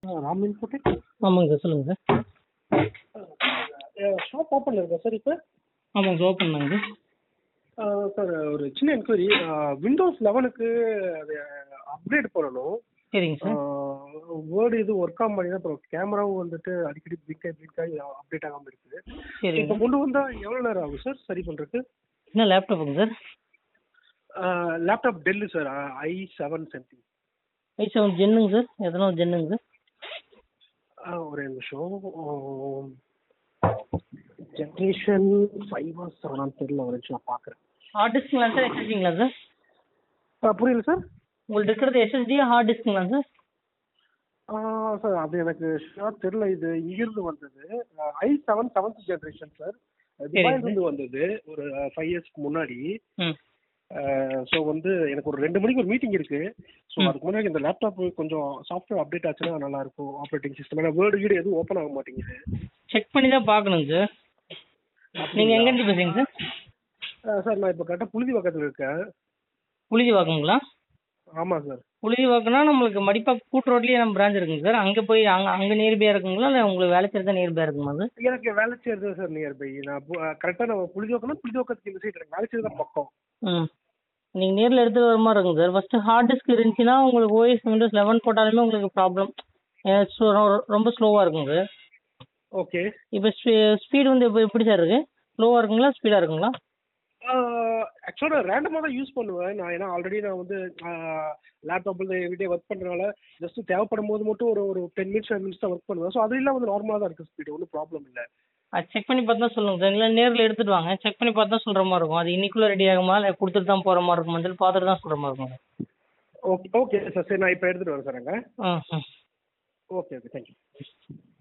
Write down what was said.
Ram Infotech ஆமாங்க sir சொல்லுங்கள் sir shop open இருக்கா சார் இப்போ ஆமாங்க சார் ஓப்பன் தாங்க சார் சார் ஒரு சின்ன என்கொயரி விண்டோஸ் லெவனுக்கு அது அப்டேட் பண்ணணும் சரிங்க சார் வேர்டு இது ஒர்க் ஆக மாட்டேங்குது அப்புறம் கேமராவும் வந்துட்டு அடிக்கடி பிளிக் ஆகி பிளிக் ஆகி அப்டேட் ஆகாமல் இருக்குது இப்போ சரிங்க கொண்டு வந்தால் எவ்வளோ நேரம் ஆகும் சார் சரி பண்ணுறதுக்கு என்ன லேப்டாப்புங்க sir laptop Dell sir I seven something I seven ஜென்னுங்க சார் எத்தனை ஜென்னுங்க சார் ஒரு நிமிஷம் ஜென்ரேஷன் ஃபைவா செவனான்னு தெரியல ஒரு நிமிஷம் நான் பார்க்குறேன் ஹார்ட் டிஸ்க்குங்களா சார் எஸ்எஸ்டிங்களா சார் புரியல சார் உங்களுக்கு இருக்கிறது எஸ்எஸ்டியா ஹார்ட் டிஸ்க்குங்களா சார் சார் அது எனக்கு ஷுவர் தெரியல இது இங்கிருந்து வந்தது I seven seventh generation sir துபாயிலிருந்து வந்தது ஒரு ஃபைவ் இயர்ஸ்க்கு முன்னாடி ம் ஸோ வந்து எனக்கு ஒரு ரெண்டு மணிக்கு ஒரு மீட்டிங் இருக்கு ஸோ அதுக்கு முன்னாடி இந்த லேப்டாப் கொஞ்சம் சாஃப்ட்வேர் அப்டேட் ஆச்சுன்னா நல்லா இருக்கும் ஆப்ரேட்டிங் சிஸ்டம் ஏன்னா வேர்டு கீடு எதுவும் ஓப்பன் ஆக மாட்டேங்குது செக் பண்ணி தான் பார்க்கணுங்க சார் நீங்கள் எங்கேருந்து பேசுறீங்க சார் சார் நான் இப்போ கரெக்டாக புழுதி பக்கத்தில் இருக்கேன் புளிதி வாக்குங்களா ஆமாம் சார் புளிதி வாக்குனா நம்மளுக்கு மடிப்பா கூட்டு ரோட்லேயே நம்ம பிரான்ச் இருக்குங்க சார் அங்கே போய் அங்கே அங்கே நியர்பையாக இருக்குங்களா இல்லை உங்களுக்கு வேலை செய்கிறது தான் நியர்பையாக இருக்குமா சார் எனக்கு வேலை செய்யறது சார் நியர்பை நான் கரெக்டாக நம்ம புழுதி பக்கம்னா புழுதி பக்கத்துக்கு இந்த சைடு எனக்கு வேலை செய்யறது தான் பக்கம் ம் நீங்கள் நேரில் எடுத்துகிட்டு வர மாதிரி இருக்குங்க சார் ஃபஸ்ட்டு ஹார்ட் டிஸ்க் இருந்துச்சுன்னா உங்களுக்கு ஓஎஸ் விண்டோஸ் லெவன் போட்டாலுமே உங்களுக்கு ப்ராப்ளம் ரொம்ப ஸ்லோவாக இருக்குங்க சார் ஓகே இப்போ ஸ்பீடு வந்து இப்போ எப்படி சார் இருக்குது ஸ்லோவாக இருக்குங்களா ஸ்பீடாக இருக்குங்களா ஆக்சுவலாக நான் ரேண்டமாக தான் யூஸ் பண்ணுவேன் நான் ஏன்னா ஆல்ரெடி நான் வந்து லேப்டாப்பில் எவ்ரிடே ஒர்க் பண்ணுறதுனால ஜஸ்ட் தேவைப்படும் போது மட்டும் ஒரு ஒரு டென் மினிட்ஸ் ஃபைவ் மினிட்ஸ் தான் ஒர்க் பண்ணுவேன் ஸோ அதெல்லாம் வந்து நார்மலாக தான் இருக்குது ஸ்பீடு ஒன்றும் ப்ராப்ளம் இல்லை அது செக் பண்ணி பார்த்து தான் சொல்லுங்கள் சார் இல்லை நேரில் எடுத்துகிட்டு வாங்க செக் பண்ணி பார்த்து தான் சொல்கிற மாதிரி இருக்கும் அது இன்னைக்குள்ளே ரெடி ஆகுமா இல்லை கொடுத்துட்டு தான் போகிற மாதிரி இருக்குமா சொல்லி பார்த்துட்டு தான் சொல்கிற மாதிரி இருக்கும் ஓகே ஓகே சார் சரி நான் இப்போ எடுத்துகிட்டு வரேன் சார் அங்கே ம் ம் ஓகே ஓகே தேங்க்யூ